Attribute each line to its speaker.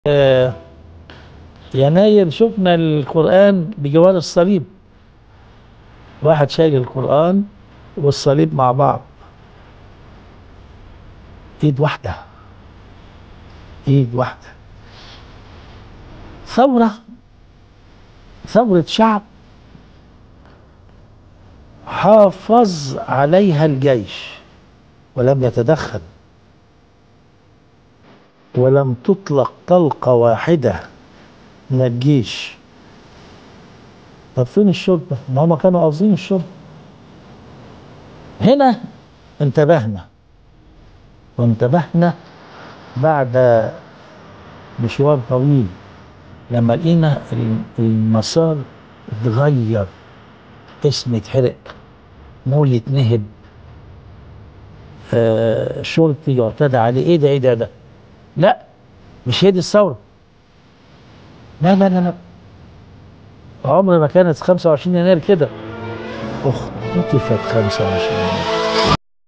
Speaker 1: آه، يناير شفنا القرآن بجوار الصليب واحد شايل القرآن والصليب مع بعض ايد واحدة ايد واحدة ثورة ثورة شعب حافظ عليها الجيش ولم يتدخل ولم تطلق طلقة واحدة من الجيش طب فين الشرطة؟ ما هم كانوا قاصدين الشرطة هنا انتبهنا وانتبهنا بعد مشوار طويل لما لقينا المسار اتغير اسم اتحرق مول يتنهب آه شرطي يعتدى عليه ايه ده ايه ده ده لا مش هي دي الثوره لا لا لا لا عمر ما كانت 25 يناير كده اختطفت 25 يناير